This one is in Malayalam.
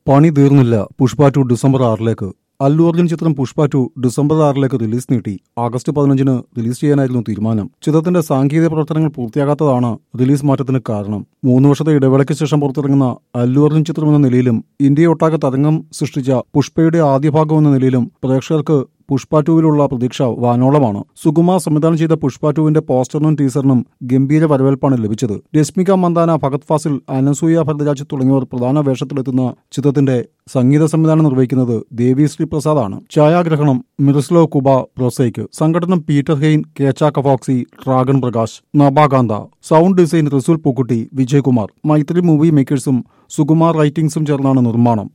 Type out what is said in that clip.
പണി തീർന്നില്ല പുഷ്പ ടു ഡിസംബർ ആറിലേക്ക് അല്ലു അർജുൻ ചിത്രം പുഷ്പ ടു ഡിസംബർ ആറിലേക്ക് റിലീസ് നീട്ടി ആഗസ്റ്റ് പതിനഞ്ചിന് റിലീസ് ചെയ്യാനായിരുന്നു തീരുമാനം ചിത്രത്തിന്റെ സാങ്കേതിക പ്രവർത്തനങ്ങൾ പൂർത്തിയാകാത്തതാണ് റിലീസ് മാറ്റത്തിന് കാരണം മൂന്ന് വർഷത്തെ ഇടവേളയ്ക്ക് ശേഷം പുറത്തിറങ്ങുന്ന അല്ലു അർജുൻ ചിത്രം എന്ന നിലയിലും ഇന്ത്യയൊട്ടാകെ തരംഗം സൃഷ്ടിച്ച പുഷ്പയുടെ ആദ്യ ഭാഗം എന്ന നിലയിലും പ്രേക്ഷകർക്ക് പുഷ്പ ടൂവിലുള്ള പ്രതീക്ഷ വാനോളമാണ് സുകുമാർ സംവിധാനം ചെയ്ത പുഷ്പ ടൂവിന്റെ പോസ്റ്ററിനും ടീസറിനും ഗംഭീര വരവേൽപ്പാണ് ലഭിച്ചത് രശ്മിക മന്ദാന ഭഗത് ഫാസിൽ അനസൂയ ഭരദ്വാജ് തുടങ്ങിയവർ പ്രധാന വേഷത്തിലെത്തുന്ന ചിത്രത്തിന്റെ സംഗീത സംവിധാനം നിർവഹിക്കുന്നത് ദേവി ശ്രീ പ്രസാദ് ആണ് ഛായാഗ്രഹണം മിറിസ്ലോ കുബ റോസയ്ക്ക് സംഘടനം പീറ്റർ ഹെയിൻ കേച്ച കഫോക്സി Dragon Prakash Nabakanta sound design Resul Pookutty Vijayakumar Mythri movie മേക്കേഴ്സും സുകുമാർ റൈറ്റിംഗ്സും ചേർന്നാണ് നിർമ്മാണം